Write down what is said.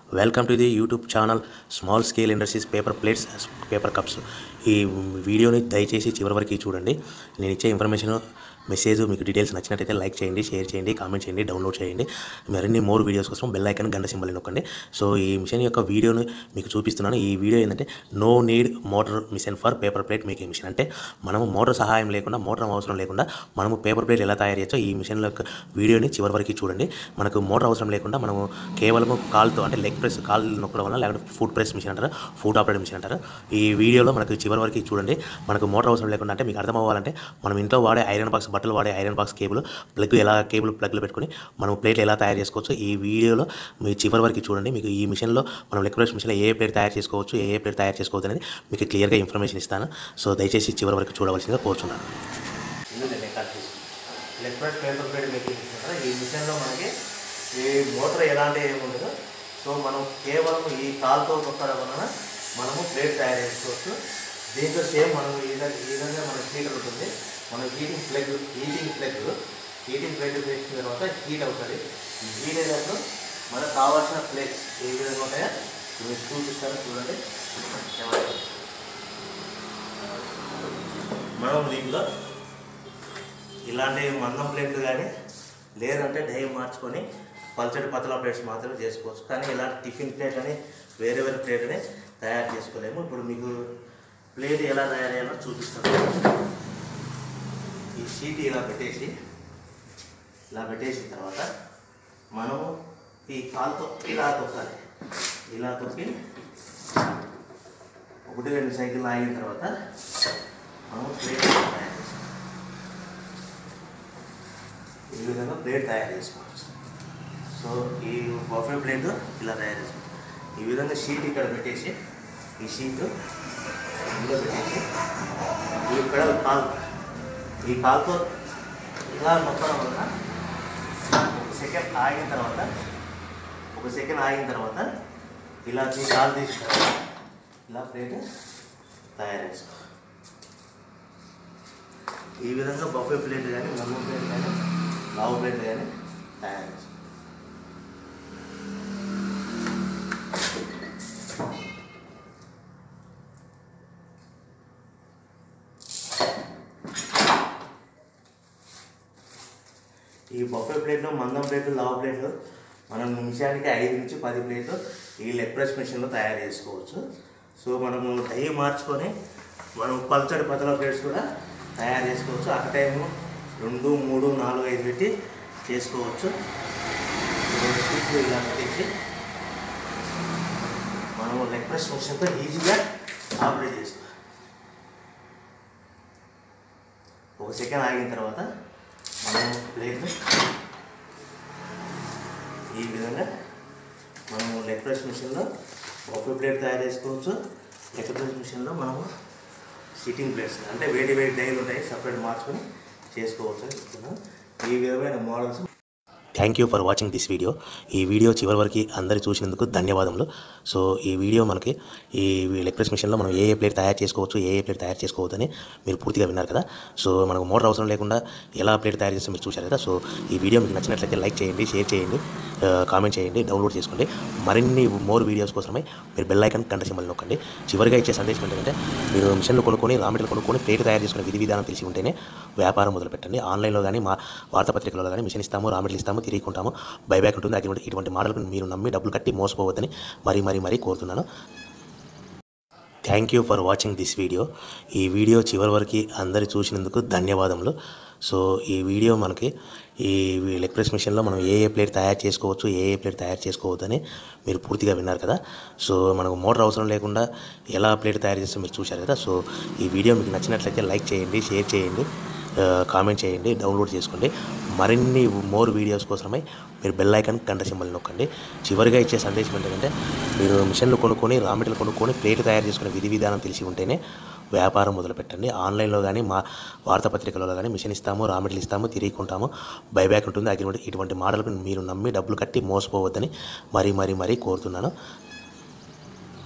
welcome to the YouTube channel small scale industries paper plates paper cups ఈ వీడియోని దయచేసి చివరి వరకు చూడండి నేను ఇచ్చే ఇన్ఫర్మేషన్ మెసేజ్ మీకు డీటెయిల్స్ నచ్చినట్టయితే లైక్ చేయండి షేర్ చేయండి కామెంట్ చేయండి డౌన్లోడ్ చేయండి మరిన్ని మోర్ వీడియోస్ కోసం బెల్ ఐకాన్ గంట సింబల్ నొక్కండి సో ఈ మిషన్ యొక్క వీడియోని మీకు చూపిస్తున్నాను ఈ వీడియో ఏంటంటే no need motor machine for paper plate making machine అంటే మనము మోటార్ సహాయం లేకుండా మోటార్ అవసరం లేకుండా మనము పేపర్ ప్లేట్ ఎలా తయారు చేయొచ్చో ఈ మిషన్ యొక్క వీడియోని చివరి వరకు చూడండి మనకు మోటార్ అవసరం లేకుండా మనము కేవలం కాల్తో అంటే లెగ్ ప్రెస్ కాల్ నొక్కడం వల్ల లేకపోతే ఫుడ్ ప్రెస్ మిషన్ అంటారు ఫుడ్ ఆపరేట్ మిషన్ అంటారు ఈ వీడియోలో మనకు చివరి వరకు చూడండి మనకు మోటార్ అవసరం లేకుండా అంటే మీకు అర్థం అవ్వాలంటే మనం ఇంట్లో వాడే ఐరన్ బాక్స్ బట్టలు వాడే ఐరన్ బాక్స్ కేబుల్ ప్లగ్ ఎలా కేబుల్ ప్లగ్లో పెట్టుకొని మనం ప్లేట్లు ఎలా తయారు చేసుకోవచ్చు ఈ వీడియోలో మీరు చివరి వరకు చూడండి మీకు ఈ మిషన్లో మనం లెగ్ ప్రెస్ మిషన్లో ఏ ప్లేట్ తయారు చేసుకోవచ్చు ఏ ఏ ప్లేట్ తయారు చేసుకోవచ్చు అనేది మీకు క్లియర్గా ఇన్ఫర్మేషన్ ఇస్తాను సో దయచేసి చివరి వరకు చూడవలసిందిగా కోరుచున్నాను leg press paper plate making machine ఈ మిషన్లో మనకి ఈ మోటార్ ఎలాంటి ఏముండదు సో మనం కేవలం ఈ కాల్తో తొక్కడం వలన మనము ప్లేట్ తయారు చేసుకోవచ్చు దీంట్లో సేమ్ మనం ఈ విధంగా ఈ విధంగా మన హీటర్ ఉంటుంది మనం heating plug heating plug heating plug పెట్టిన తర్వాత హీట్ అవుతుంది ఈ హీట్ అయినప్పుడు మనకు కావాల్సిన ప్లేట్స్ ఏ విధంగా ఉంటాయో మీరు చూపిస్తాను చూడండి మనం దీంట్లో ఇలాంటి మందం ప్లేట్లు కానీ లేదంటే డై మార్చుకొని పల్చడి పతలా ప్లేట్స్ మాత్రమే చేసుకోవచ్చు కానీ ఇలాంటి టిఫిన్ ప్లేట్ అని వేరే వేరే ప్లేట్ని తయారు చేసుకోలేము ఇప్పుడు మీకు ప్లేట్ ఎలా తయారయ్యాలో చూపిస్తాను ఈ షీట్ ఇలా పెట్టేసి ఇలా పెట్టేసిన తర్వాత మనము ఈ కాలుతో ఇలా తొక్కాలి ఇలా తొక్కి ఒకటి రెండు సైకిల్ ఆగిన తర్వాత మనము ప్లేట్ తయారు చేస్తాం ఈ విధంగా ప్లేట్ తయారు చేసుకోవచ్చు సో ఈ బఫే ప్లేట్ ఇలా తయారు చేసుకోవచ్చు ఈ విధంగా షీట్ ఇక్కడ పెట్టేసి ఈ షీట్ ఇందులో పెట్టేసి ఇక్కడ కాల్ ఈ కాల్తో ఇలా నొక్కడం వల్ల ఒక సెకండ్ ఆగిన తర్వాత ఒక సెకండ్ ఆగిన తర్వాత ఇలా ఈ కాల్ తీసిన తర్వాత ఇలా ప్లేట్ తయారు చేసుకో ఈ విధంగా బఫే ప్లేట్ కానీ మమ్మీ ప్లేట్ కానీ లావు ప్లేట్ కానీ తయారు చేసుకో ఈ బఫే ప్లేట్లు మందం ప్లేట్లు లావు ప్లేట్లు మనం నిమిషానికి ఐదు నుంచి పది ప్లేట్లు ఈ లెగ్ ప్రెస్ మిషన్లో తయారు చేసుకోవచ్చు సో మనము డై మార్చుకొని మనం పల్చడి పతల ప్లేట్స్ కూడా తయారు చేసుకోవచ్చు అట్ టైము రెండు మూడు నాలుగు ఐదు పెట్టి చేసుకోవచ్చు రెండు షీట్లు ఇలా పెట్టేసి మనము లెగ్ ప్రెస్ మిషన్తో ఈజీగా ఆపరేట్ చేసుకోవాలి ఒక సెకండ్ ఆగిన తర్వాత మనం ప్లేట్ ఈ విధంగా మనము లెగ్ ప్రెస్ మిషన్లో బఫే ప్లేట్ తయారు చేసుకోవచ్చు లెగ్ ప్రెస్ మిషన్లో మనము సిట్టింగ్ ప్లేట్స్ అంటే వేడి వేడి డైలు ఉంటాయి సపరేట్ మార్చుకొని చేసుకోవచ్చు అని చెప్తున్నాను ఈ విధమైన models thank you for watching this video ఈ వీడియో చివరి వరకు అందరు చూసినందుకు ధన్యవాదములు సో ఈ వీడియో మనకి ఈ లెగ్ ప్రెస్ మిషన్లో మనం ఏ ఏ ప్లేట్ తయారు చేసుకోవచ్చు ఏ ఏ ప్లేట్ తయారు చేసుకోవచ్చు అని మీరు పూర్తిగా విన్నారు కదా సో మనకు మోటార్ అవసరం లేకుండా ఎలా ప్లేట్ తయారు చేస్తే మీరు చూశారు కదా సో ఈ వీడియో మీకు నచ్చినట్లయితే లైక్ చేయండి షేర్ చేయండి కామెంట్ చేయండి డౌన్లోడ్ చేసుకోండి మరిన్ని మోర్ వీడియోస్ కోసమై మీరు బెల్ ఐకాన్ గంట సింబల్ నొక్కండి చివరిగా ఇచ్చే సందేశం ఏంటంటే మీరు మిషన్లు కొనుక్కొని రా మెటీరియల్ కొనుక్కొని ప్లేట్ తయారు చేసుకునే విధి విధానం తెలిసి ఉంటేనే వ్యాపారం మొదలుపెట్టండి ఆన్లైన్లో కానీ మా వార్తాపత్రికలలో కానీ మిషన్ ఇస్తాము రా మెటీరియల్ ఇస్తాము తిరిగి కొంటాము బైబ్యాక్ ఉంటుంది అటువంటి ఇటువంటి మోడల్కి మీరు నమ్మి డబ్బులు కట్టి మోసపోవద్దని మరీ మరీ మరీ కోరుతున్నాను thank you for watching this video ఈ వీడియో చివరి వరకు అందరు చూసినందుకు ధన్యవాదములు సో ఈ వీడియో మనకి ఈ లెగ్ ప్రెస్ మిషన్లో మనం ఏ ఏ ప్లేట్ తయారు చేసుకోవచ్చు ఏ ఏ ప్లేట్ తయారు చేసుకోవద్దని మీరు పూర్తిగా విన్నారు కదా సో మనకు మోటార్ అవసరం లేకుండా ఎలా ప్లేట్ తయారు చేస్తే మీరు చూశారు కదా సో ఈ వీడియో మీకు నచ్చినట్లయితే లైక్ చేయండి షేర్ చేయండి కామెంట్ చేయండి డౌన్లోడ్ చేసుకోండి మరిన్ని మోర్ వీడియోస్ కోసమై మీరు బెల్ ఐకాన్ గంట సింబల్ నొక్కండి చివరిగా ఇచ్చే సందేశం ఏంటంటే మీరు మిషన్లు కొనుక్కొని రా మెటీరియల్ కొనుక్కొని ప్లేట్ తయారు చేసుకునే విధి విధానం తెలిసి ఉంటేనే వ్యాపారం మొదలుపెట్టండి ఆన్లైన్లో కానీ మా వార్తాపత్రికలలో కానీ మిషన్ ఇస్తాము రా మెటీరియల్ ఇస్తాము తిరిగి కొంటాము బైబ్యాక్ ఉంటుంది అగ్రిమెంట్ ఇటువంటి మోడల్కి మీరు నమ్మి డబ్బులు కట్టి మోసపోవద్దని మరీ మరీ మరీ కోరుతున్నాను